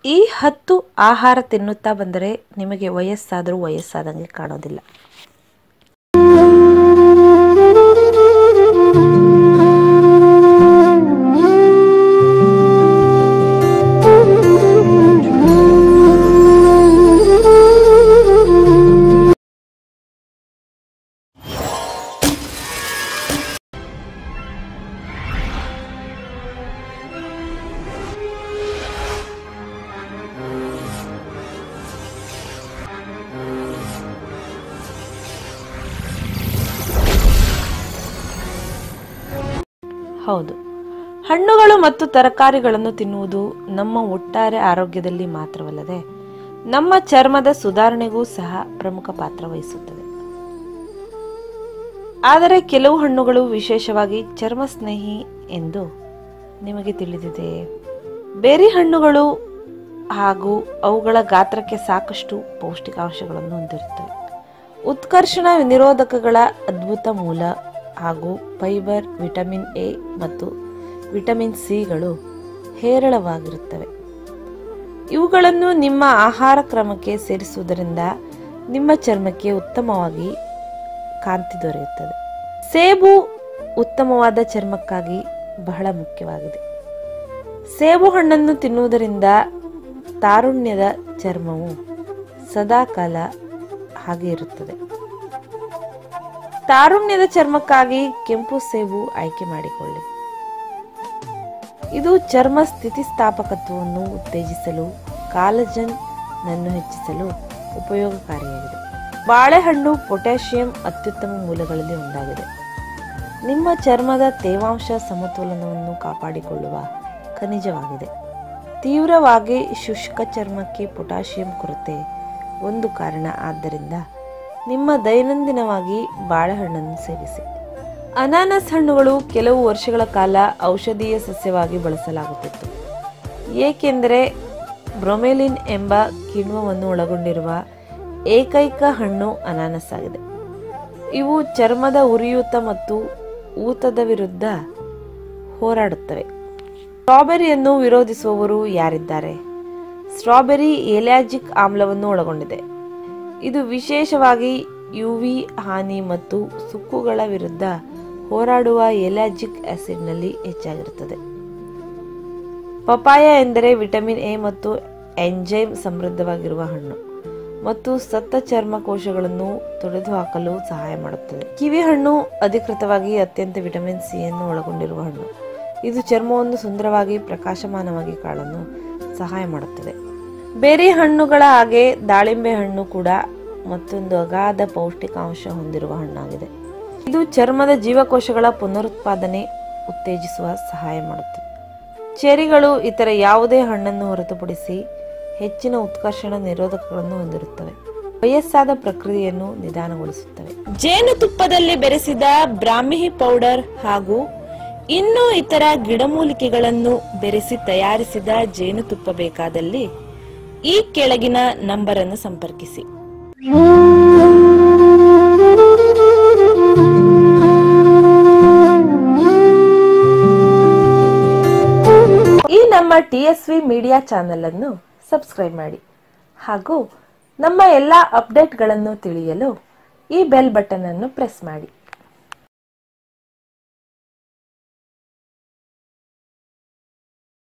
ಈ ಹತ್ತು ಆಹಾರ ತಿನ್ನುತ್ತಾ ಬಂದರೆ ನಿಮಗೆ ವಯಸ್ಸಾದರೂ ವಯಸ್ಸಾದಂಗೆ ಕಾಣೋದಿಲ್ಲ ಹೌದು ಹಣ್ಣುಗಳು ಮತ್ತು ತರಕಾರಿಗಳನ್ನು ತಿನ್ನುವುದು ನಮ್ಮ ಒಟ್ಟಾರೆ ಆರೋಗ್ಯದಲ್ಲಿ ಮಾತ್ರವಲ್ಲದೆ ನಮ್ಮ ಚರ್ಮದ ಸುಧಾರಣೆಗೂ ಸಹ ಪ್ರಮುಖ ಪಾತ್ರ ವಹಿಸುತ್ತದೆ ಆದರೆ ಕೆಲವು ಹಣ್ಣುಗಳು ವಿಶೇಷವಾಗಿ ಚರ್ಮ ಸ್ನೇಹಿ ಎಂದು ನಿಮಗೆ ತಿಳಿದಿದೆ ಬೇರೆ ಹಣ್ಣುಗಳು ಹಾಗೂ ಅವುಗಳ ಗಾತ್ರಕ್ಕೆ ಸಾಕಷ್ಟು ಪೌಷ್ಟಿಕಾಂಶಗಳನ್ನು ಹೊಂದಿರುತ್ತವೆ ಉತ್ಕರ್ಷಣ ನಿರೋಧಕಗಳ ಅದ್ಭುತ ಮೂಲ ಹಾಗೂ ಫೈಬರ್ ವಿಟಮಿನ್ ಎ ಮತ್ತು ವಿಟಮಿನ್ ಸಿಗಳು ಹೇರಳವಾಗಿರುತ್ತವೆ ಇವುಗಳನ್ನು ನಿಮ್ಮ ಆಹಾರ ಕ್ರಮಕ್ಕೆ ಸೇರಿಸುವುದರಿಂದ ನಿಮ್ಮ ಚರ್ಮಕ್ಕೆ ಉತ್ತಮವಾಗಿ ಕಾಂತಿ ದೊರೆಯುತ್ತದೆ ಸೇಬು ಉತ್ತಮವಾದ ಚರ್ಮಕ್ಕಾಗಿ ಬಹಳ ಮುಖ್ಯವಾಗಿದೆ ಸೇಬು ಹಣ್ಣನ್ನು ತಿನ್ನುವುದರಿಂದ ತಾರುಣ್ಯದ ಚರ್ಮವು ಸದಾಕಾಲ ಹಾಗೆ ಇರುತ್ತದೆ ತಾರುಣ್ಯದ ಚರ್ಮಕ್ಕಾಗಿ ಕೆಂಪು ಸೇಬು ಆಯ್ಕೆ ಮಾಡಿಕೊಳ್ಳಿ ಇದು ಚರ್ಮ ಸ್ಥಿತಿಸ್ಥಾಪಕತ್ವವನ್ನು ಉತ್ತೇಜಿಸಲು ಕಾಲಜನ್ ನನ್ನು ಹೆಚ್ಚಿಸಲು ಉಪಯೋಗಕಾರಿಯಾಗಿದೆ ಬಾಳೆಹಣ್ಣು ಪೊಟ್ಯಾಷಿಯಂ ಅತ್ಯುತ್ತಮ ಮೂಲಗಳಲ್ಲಿ ಒಂದಾಗಿದೆ ನಿಮ್ಮ ಚರ್ಮದ ತೇವಾಂಶ ಸಮತೋಲನವನ್ನು ಕಾಪಾಡಿಕೊಳ್ಳುವ ಖನಿಜವಾಗಿದೆ ತೀವ್ರವಾಗಿ ಶುಷ್ಕ ಚರ್ಮಕ್ಕೆ ಪೊಟ್ಯಾಷಿಯಂ ಕೊರತೆ ಒಂದು ಕಾರಣ ಆದ್ದರಿಂದ ನಿಮ್ಮ ದೈನಂದಿನವಾಗಿ ಬಾಳೆಹಣ್ಣನ್ನು ಸೇವಿಸಿ ಅನಾನಸ್ ಹಣ್ಣುಗಳು ಕೆಲವು ವರ್ಷಗಳ ಕಾಲ ಔಷಧೀಯ ಸಸ್ಯವಾಗಿ ಬಳಸಲಾಗುತ್ತಿತ್ತು ಏಕೆಂದರೆ ಬ್ರೊಮೆಲಿನ್ ಎಂಬ ಕಿಣ್ವವನ್ನು ಒಳಗೊಂಡಿರುವ ಏಕೈಕ ಹಣ್ಣು ಅನಾನಸ್ ಆಗಿದೆ ಇವು ಚರ್ಮದ ಉರಿಯೂತ ಮತ್ತು ಊತದ ವಿರುದ್ಧ ಹೋರಾಡುತ್ತವೆ ಸ್ಟ್ರಾಬೆರಿಯನ್ನು ವಿರೋಧಿಸುವವರು ಯಾರಿದ್ದಾರೆ ಸ್ಟ್ರಾಬೆರಿ ಎಲ್ಯಾಜಿಕ್ ಆಮ್ಲವನ್ನು ಒಳಗೊಂಡಿದೆ ಇದು ವಿಶೇಷವಾಗಿ ಯುವಿ ಹಾನಿ ಮತ್ತು ಸುಕ್ಕುಗಳ ವಿರುದ್ಧ ಹೋರಾಡುವ ಎಲ್ಯಾಜಿಕ್ ಆಸಿಡ್ನಲ್ಲಿ ಹೆಚ್ಚಾಗಿರುತ್ತದೆ ಪಪಾಯ ಎಂದರೆ ವಿಟಮಿನ್ ಎ ಮತ್ತು ಎಂಜೈಮ್ ಸಮೃದ್ಧವಾಗಿರುವ ಹಣ್ಣು ಮತ್ತು ಸತ್ತ ಚರ್ಮ ಕೋಶಗಳನ್ನು ತೊಡೆದುಹಾಕಲು ಸಹಾಯ ಮಾಡುತ್ತದೆ ಕಿವಿ ಹಣ್ಣು ಅಧಿಕೃತವಾಗಿ ಅತ್ಯಂತ ವಿಟಮಿನ್ ಸಿ ಅನ್ನು ಒಳಗೊಂಡಿರುವ ಹಣ್ಣು ಇದು ಚರ್ಮವನ್ನು ಸುಂದರವಾಗಿ ಪ್ರಕಾಶಮಾನವಾಗಿ ಕಾಣಲು ಸಹಾಯ ಮಾಡುತ್ತದೆ ಬೇರೆ ಹಣ್ಣುಗಳ ಹಾಗೆ ದಾಳಿಂಬೆ ಹಣ್ಣು ಕೂಡ ಮತ್ತೊಂದು ಅಗಾಧ ಪೌಷ್ಟಿಕಾಂಶ ಹೊಂದಿರುವ ಹಣ್ಣಾಗಿದೆ ಇದು ಚರ್ಮದ ಜೀವಕೋಶಗಳ ಪುನರುತ್ಪಾದನೆ ಉತ್ತೇಜಿಸುವ ಸಹಾಯ ಮಾಡುತ್ತದೆ ಚೆರಿಗಳು ಇತರ ಯಾವುದೇ ಹಣ್ಣನ್ನು ಹೊರತುಪಡಿಸಿ ಹೆಚ್ಚಿನ ಉತ್ಕರ್ಷಣ ನಿರೋಧಕಗಳನ್ನು ಹೊಂದಿರುತ್ತವೆ ವಯಸ್ಸಾದ ಪ್ರಕ್ರಿಯೆಯನ್ನು ನಿಧಾನಗೊಳಿಸುತ್ತವೆ ಜೇನುತುಪ್ಪದಲ್ಲಿ ಬೆರೆಸಿದ ಬ್ರಾಹ್ಮಿ ಪೌಡರ್ ಹಾಗೂ ಇನ್ನೂ ಇತರ ಗಿಡಮೂಲಿಕೆಗಳನ್ನು ಬೆರೆಸಿ ತಯಾರಿಸಿದ ಜೇನುತುಪ್ಪ ಬೇಕಾದಲ್ಲಿ ಈ ಕೆಳಗಿನ ನಂಬರ್ ಅನ್ನು ಸಂಪರ್ಕಿಸಿ ಈ ನಮ್ಮ T S V media channel ಅನ್ನು ಸಬ್ಸ್ಕ್ರೈಬ್ ಮಾಡಿ ಹಾಗೂ ನಮ್ಮ ಎಲ್ಲ ಅಪ್ಡೇಟ್ಗಳನ್ನು ತಿಳಿಯಲು ಈ ಬೆಲ್ ಬಟನ್ ಅನ್ನು ಪ್ರೆಸ್ ಮಾಡಿ